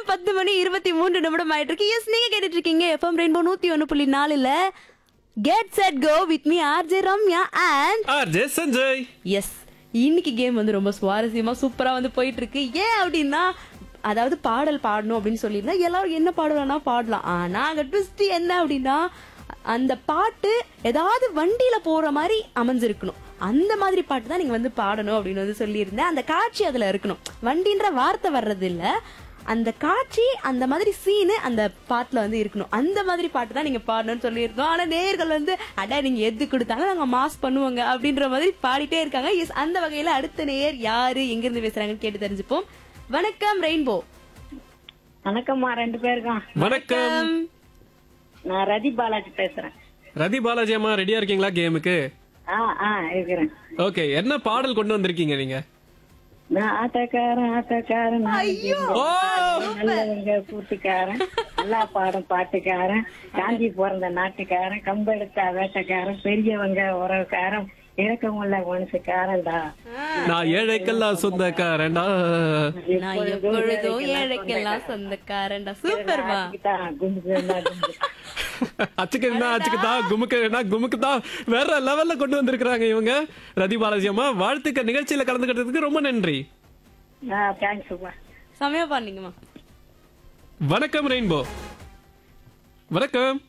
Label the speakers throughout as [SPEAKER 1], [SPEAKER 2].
[SPEAKER 1] பத்து மணி இருபத்தி மூன்று நிமிடம் ஆயிட்டு இருக்கு எஸ் நீங்க கேட்டுட்டு இருக்கீங்க எஃப்எம் ரெயின்போ நூத்தி ஒன்னு புள்ளி நாலுல get set go with me R J Ramya and
[SPEAKER 2] R J Sanjay
[SPEAKER 1] எஸ் இன்னைக்கு கேம் வந்து ரொம்ப சுவாரஸ்யமா சூப்பரா வந்து போயிட்டு இருக்கு ஏன் அப்படின்னா அதாவது பாடல் பாடணும் அப்படின்னு சொல்லியிருந்தா எல்லாரும் என்ன பாடலாம்னா பாடலாம் ஆனா அங்க ட்விஸ்ட் என்ன அப்படின்னா அந்த பாட்டு ஏதாவது வண்டியில போற மாதிரி அமைஞ்சிருக்கணும் அந்த மாதிரி பாட்டு தான் நீங்க வந்து பாடணும் அப்படின்னு வந்து சொல்லியிருந்தேன் அந்த காட்சி அதுல இருக்கணும் வண்டின்ற வார்த்தை வர்றது இல்ல அந்த காட்சி அந்த மாதிரி சீனு அந்த பாட்டுல வந்து இருக்கணும் அந்த மாதிரி பாட்டு தான் நீங்க பாடணும்னு சொல்லியிருந்தோம் ஆனா நேர்கள் வந்து அடா நீங்க எது கொடுத்தாலும் நாங்க மாஸ் பண்ணுவோங்க அப்படின்ற மாதிரி பாடிட்டே இருக்காங்க எஸ் அந்த வகையில அடுத்த நேயர் யாரு எங்க இருந்து பேசுறாங்கன்னு கேட்டு தெரிஞ்சுப்போம் வணக்கம் ரெயின்போ
[SPEAKER 3] வணக்கம்மா ரெண்டு பேருக்கும்
[SPEAKER 2] வணக்கம்
[SPEAKER 3] நான் ரதி பாலாஜி பேசுறேன்
[SPEAKER 2] ரதி பாலாஜி அம்மா ரெடியா இருக்கீங்களா கேமுக்கு
[SPEAKER 3] ஆ ஆ இருக்கிறேன்
[SPEAKER 2] ஓகே என்ன பாடல் கொண்டு வந்திருக்கீங்க நீங்க
[SPEAKER 3] நான் ஆட்டக்காரன் ஆட்டக்காரன் நான்
[SPEAKER 2] ஓ
[SPEAKER 3] நல்லவங்க கூட்டுக்காரன் நல்லா பாடும் பாட்டுக்காரன் காந்தி பிறந்த நாட்டுக்காரன் கம்பெடுத்த வேட்டக்காரன் பெரியவங்க உறவுக்காரன் இறக்கமுள்ள மனுஷக்காரன்டா
[SPEAKER 2] நான் ஏழைக்கெல்லாம் சொந்தக்காரன்டா
[SPEAKER 1] நான் எப்பொழுதும் ஏழைக்கெல்லாம் சொந்தக்காரன்டா சூப்பர்மா
[SPEAKER 3] தான் கும்புனா கும்பு
[SPEAKER 2] அச்சுக்குன்னா அச்சுக்குதா குமுக்குன்னா குமுக்குதா வேற லெவல்ல கொண்டு வந்திருக்காங்க இவங்க ரதி பாலாஜி அம்மா வாழ்த்துக்க நிகழ்ச்சியில கலந்துக்கிட்டதுக்கு ரொம்ப நன்றி
[SPEAKER 3] ஆ தேங்க்ஸ்ப்பா
[SPEAKER 1] செமையா பாருங்கம்மா
[SPEAKER 2] வணக்கம் ரெயின்போ வணக்கம்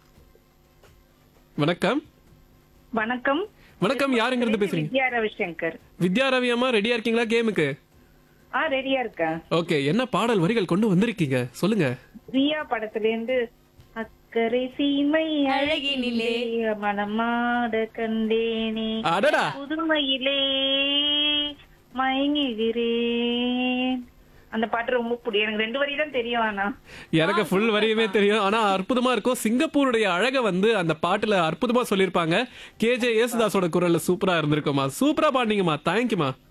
[SPEAKER 2] வணக்கம்
[SPEAKER 4] வணக்கம்
[SPEAKER 2] வணக்கம் யாருங்கிறது பேசுறீங்க
[SPEAKER 4] வித்யா ரவிசங்கர்
[SPEAKER 2] வித்யா ரவி அம்மா ரெடியா இருக்கீங்களா கேமுக்கு
[SPEAKER 4] ஆ ரெடியா இருக்கேன்
[SPEAKER 2] ஓகே என்ன பாடல் வரிகள் கொண்டு வந்திருக்கீங்க சொல்லுங்க
[SPEAKER 4] ரியா படத்துல இருந்து அக்கறை சீமை
[SPEAKER 1] அழகினிலே
[SPEAKER 4] மனமாட கண்டேனே
[SPEAKER 2] அடடா
[SPEAKER 4] புதுமையிலே மயங்குகிறேன் அந்த பாட்டு ரொம்ப பிடிக்கும் எனக்கு ரெண்டு வரி தான் தெரியும் ஆனா
[SPEAKER 2] எனக்கு ஃபுல் வரியுமே தெரியும் ஆனா அற்புதமா இருக்கும் சிங்கப்பூருடைய அழக வந்து அந்த பாட்டுல அற்புதமா சொல்லியிருப்பாங்க கேஜே யேசுதாஸோட குரல்ல சூப்பரா இருந்திருக்குமா சூப்பரா பாடினீங்கம்மா தேங்க்யூமா